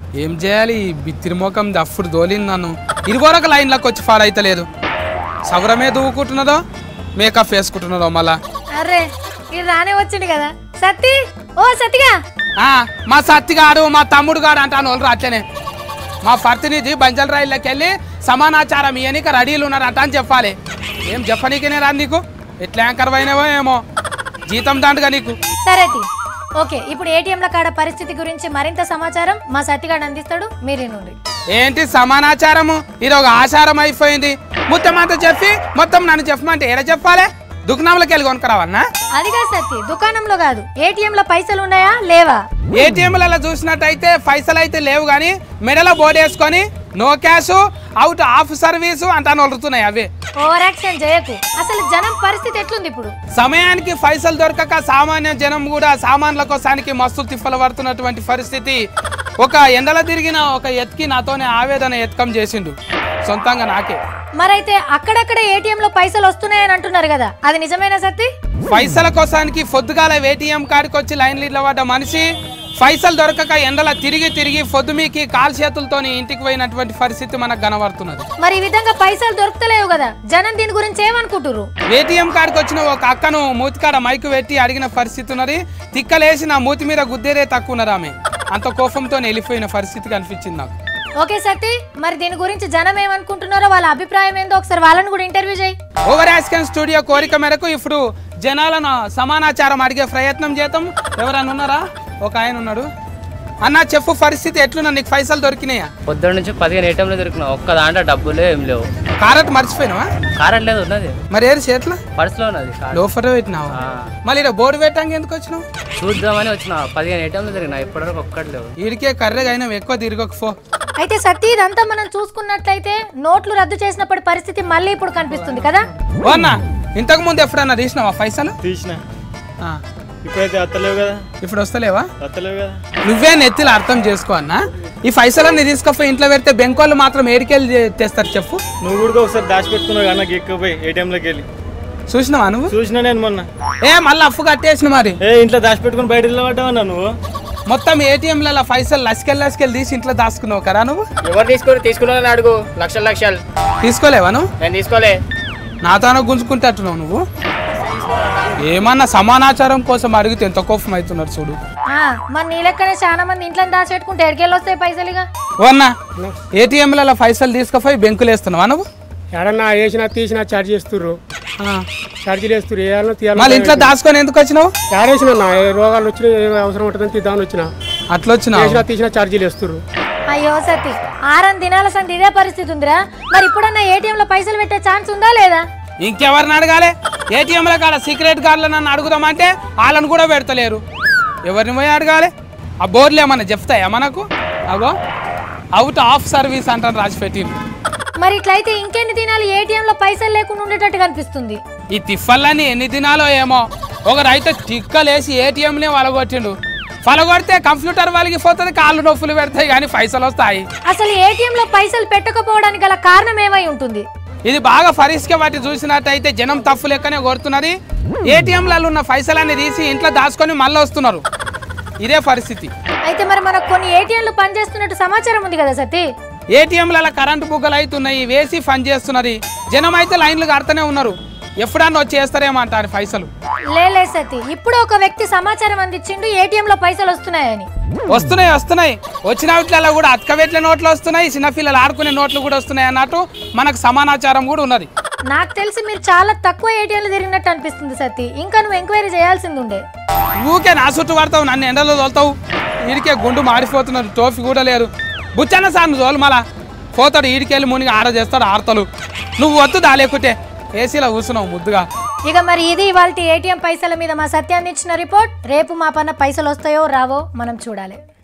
ఏం చేయాలి ఈ బిత్తిరి ముఖం దప్పుడు దోలింది నన్ను ఇరువరకు లైన్లోకి వచ్చి ఫాలో లేదు సవరమే దువ్వుకుంటున్నదో మేకప్ వేసుకుంటున్నదో మళ్ళా అరే ఇది రానే వచ్చింది కదా సత్తి ఓ సత్తిగా ఆ, మా సత్తిగాడు మా తమ్ముడు గాడు అంటాను వాళ్ళు అట్లనే మా ప్రతినిధి బంజల్ రైల్లోకి వెళ్ళి సమానాచారం ఇయనిక రెడీలు ఉన్నారంట అని చెప్పాలి ఏం చెప్పనీకనే రా నీకు ఎట్లా యాంకర్ అయినావో ఏమో జీతం దండగా నీకు సరే తి. ఓకే ఇప్పుడు ఏటీఎంల కాడ పరిస్థితి గురించి మరింత సమాచారం మా సత్తిగాడు అందిస్తాడు మీరు నుండి ఏంటి సమానాచారము ఇది ఒక ఆచారం అయిపోయింది మొత్తం అంతా చెప్పి మొత్తం నన్ను చెప్పమంటే ఏడ చెప్పాలి దుకాణంలోకి వెళ్ళి కొనుక్కరావన్నా అది కాదు సత్తి దుకాణంలో కాదు ఏటీఎంలో పైసలు ఉన్నాయా లేవా ఏటీఎంలలో చూసినట్టయితే పైసలు అయితే లేవు కానీ మెడలో బోర్డు వేసుకొని no cash out of service అంటాను వదులుతున్నాయి అవి ఓవర్ యాక్షన్ చేయకు అసలు జనం పరిస్థితి ఎట్లుంది ఇప్పుడు సమయానికి పైసలు దొరకక సామాన్య జనం కూడా సామాన్ల కోసానికి మస్తు తిప్పలు పడుతున్నటువంటి పరిస్థితి ఒక ఎండల తిరిగిన ఒక ఎత్కి నాతోనే ఆవేదన ఎత్కం చేసిండు సొంతంగా నాకే మరైతే అక్కడక్కడ ఏటీఎంలో పైసలు వస్తున్నాయని అంటున్నారు కదా అది నిజమేనా సత్తి పైసల కోసానికి పొద్దుగాల ఏటీఎం కాడికి వచ్చి లైన్ లీడ్ల పడ్డ మనిషి పైసలు దొరకక ఎండల తిరిగి తిరిగి పొద్దుమీకి కాలు చేతులతోని ఇంటికి పోయినటువంటి పరిస్థితి మనకు కనబడుతున్నది మరి ఈ విధంగా పైసలు దొరుకుతలేవు కదా జనం దీని గురించి ఏమనుకుంటుర్రు ఏటీఎం కాడికి వచ్చిన ఒక అక్కను మూతికాడ మైకు పెట్టి అడిగిన పరిస్థితి ఉన్నది తిక్కలేసి నా మూతి మీద గుద్దేరే తక్కువ ఉన్నది ఆమె అంత కోపంతో వెళ్ళిపోయిన పరిస్థితి కనిపించింది నాకు ఓకే సత్తి మరి దీని గురించి జనం ఏమనుకుంటున్నారో వాళ్ళ అభిప్రాయం ఏందో ఒకసారి వాళ్ళని కూడా ఇంటర్వ్యూ చేయి ఓవర్ యాస్కెన్ స్టూడియో కోరిక మేరకు ఇప్పుడు జనాలను సమానాచారం అడిగే ప్రయత్నం చేద్దాం ఎవరైనా ఉన్నారా ఒక ఆయన ఉన్నాడు అన్న చెప్పు పరిస్థితి ఎట్లున్నా నీకు పైసలు దొరికినాయా పొద్దున్న నుంచి పదిహేను ఐటెంలు దొరికిన ఒక్క దాంట్లో డబ్బులు ఏం లేవు కారట్ మర్చిపోయినావా కారెంట్ లేదు ఉన్నది మరి ఏది చేట్లా పర్సులో ఉన్నది కార్. లోఫర్ పెట్టినావా ఆ, మళ్ళీ ఇక్కడ బోర్డు పెట్టాక ఎందుకు వచ్చినావు చూద్దామని వచ్చిన పదిహేను ఐటెంలు దొరికిన ఇప్పటివరకు ఒక్కటి లేవు వీడికే కర్రెగా అయినా ఎక్కువ తిరగక ఫో అయితే సత్తి ఇదంతా మనం చూసుకున్నట్లయితే నోట్లు రద్దు చేసినప్పటి పరిస్థితి మళ్ళీ ఇప్పుడు కనిపిస్తుంది కదా ఓ అన్న ఇంతకు ముందు ఎప్పుడన్నా తీసినావా పైసలు తీసిన ఆ, ఇప్పుడైతే అత్తలేవు కదా ఇప్పుడు వస్తలేవా అత్తలేవు కదా నువ్వే నెత్తిలు అర్థం చేసుకో అన్న ఈ పైసలన్నీ తీసుకపోయి ఇంట్లో పెడితే బెంకోళ్ళు మాత్రం ఏడికెళ్ళి తెస్తారు చెప్పు నువ్వు కూడా ఒకసారి దాచిపెట్టుకున్నావు కదా నాకు ఎక్కువపోయి ఏటీఎంలోకి వెళ్ళి చూసినావా నువ్వు చూసినా నేను మొన్న ఏ మళ్ళీ అప్పు కట్టేసిన మరి ఏ ఇంట్లో దాచిపెట్టుకుని బయట నిలబడ్డావన్నా నువ్వు మొత్తం ఏటీఎంలలో పైసలు లసికెళ్ళి లసికెళ్ళి తీసి ఇంట్లో దాచుకున్నావు కదా నువ్వు ఎవరు తీసుకుని తీసుకున్నారని అడుగు లక్షలు లక్షలు తీసుకోలేవా నువ్వు నేను తీసుకోలే నాతోనే గుంజుకుంటట్టున్నావు నువ్వు ఏమన్నా సమానాచారం కోసం అడిగితే ఎంత కోపం అవుతున్నారు చూడు ఆ, మరి నీ లెక్కనే చాలా మంది ఇంట్లో దాచిపెట్టుకుంటే ఎడికెళ్ళి వస్తాయి పైసలుగా ఓ అన్న ఏటీఎంలలో పైసలు తీసుకుపోయి బెంకులు వేస్తున్నావా నువ్వు ఎడన్నా వేసినా తీసినా ఛార్జ్ చేస్తుర్రు ఆ. ఛార్జీలు వేస్తుర్రు వేయాలని తీయాలి మళ్ళీ ఇంట్లో దాచుకొని ఎందుకు వచ్చినావు ఏడేసిన ఏ రోగాలు వచ్చినా ఏ అవసరం ఉంటుందని తీద్దామని వచ్చిన అట్లా వచ్చినావు వేసినా తీసినా ఛార్జీలు వేస్తుర్రు అయ్యో సత్తి ఆరం దినాల సంది ఇదే పరిస్థితి ఉందిరా మరి ఇప్పుడన్నా ఏటీఎంలో పైసలు పెట్టే ఛాన్స్ ఉందా లేదా ఇంకెవరిని అడగాలి ఏటీఎంల కాడ సీక్రెట్ కార్డులు నన్ను అడుగుదామంటే వాళ్ళని కూడా పెడతలేరు ఎవరిని పోయి అడగాలి ఆ బోర్డులు ఏమన్నా చెప్తాయా మనకు అగో అవుట్ ఆఫ్ సర్వీస్ అంటాను రాసి పెట్టిండు మరి ఇట్లయితే ఇంకెన్ని దినాలు ఏటీఎంలో పైసలు లేకుండా ఉండేటట్టు కనిపిస్తుంది ఈ తిఫల్లన్నీ ఎన్ని దినాలో ఏమో ఒకరైతే తిక్కలేసి ఏటీఎంనే వలగొట్టిండు వలగొడితే కంప్యూటర్ వలిగిపోతుంది కాళ్ళు నొప్పులు పెడతాయి కానీ పైసలు వస్తాయి అసలు ఏటీఎంలో పైసలు పెట్టకపోవడానికి గల కారణం ఏమై ఉంటుంది ఇది బాగా ఫరిస్కే వాటి చూసినట్టయితే జనం తప్పు లెక్కనే కొడుతున్నది ఏటీఎంలలో ఉన్న పైసలన్నీ తీసి ఇంట్లో దాచుకొని మళ్ళీ వస్తున్నారు ఇదే పరిస్థితి అయితే మరి మనకు కొన్ని ఏటీఎంలు పనిచేస్తున్నట్టు సమాచారం ఉంది కదా సతీ ఏటీఎంలలో కరెంటు బుగ్గలు అవుతున్నాయి వేసి ఫన్ చేస్తున్నది జనం అయితే లైన్లు కడుతూనే ఉన్నారు ఎప్పుడన్నా వచ్చి వేస్తారేమో అంటారు పైసలు లేలే సతీ ఇప్పుడు ఒక వ్యక్తి సమాచారం అందించిండు ఏటీఎంలో పైసలు వస్తున్నాయని వస్తున్నాయి వస్తున్నాయి వచ్చిన వీటిలలో కూడా అతకబెట్ల నోట్లు వస్తున్నాయి చిన్నపిల్లలు ఆడుకునే నోట్లు కూడా వస్తున్నాయి అన్నట్టు మనకు సమానాచారం కూడా ఉన్నది నాకు తెలిసి మీరు చాలా తక్కువ ఏటీఎంలు తిరిగినట్టు అనిపిస్తుంది సతీ ఇంకా నువ్వు ఎంక్వైరీ చేయాల్సింది ఉండే ఊకే నా చుట్టూ పడతావు నన్ను ఎండలో తోలుతావు ఈడికే గుండు మాడిపోతున్నారు టోఫీ కూడా లేరు బుచ్చన్న సార్ నువ్వు తోలు మళ్ళా పోతాడు ఈడికెళ్ళి మునిగి ఆడ చేస్తాడు ఆడతలు నువ్వు వద్దు దాలేకుంటే ఏసీలో కూర్చున్నావు ముద్దుగా ఇక మరి ఇది ఇవాళ ఏటీఎం పైసల మీద మా సత్య అందించిన రిపోర్ట్ రేపు మా పన్న పైసలు వస్తాయో రావో మనం చూడాలి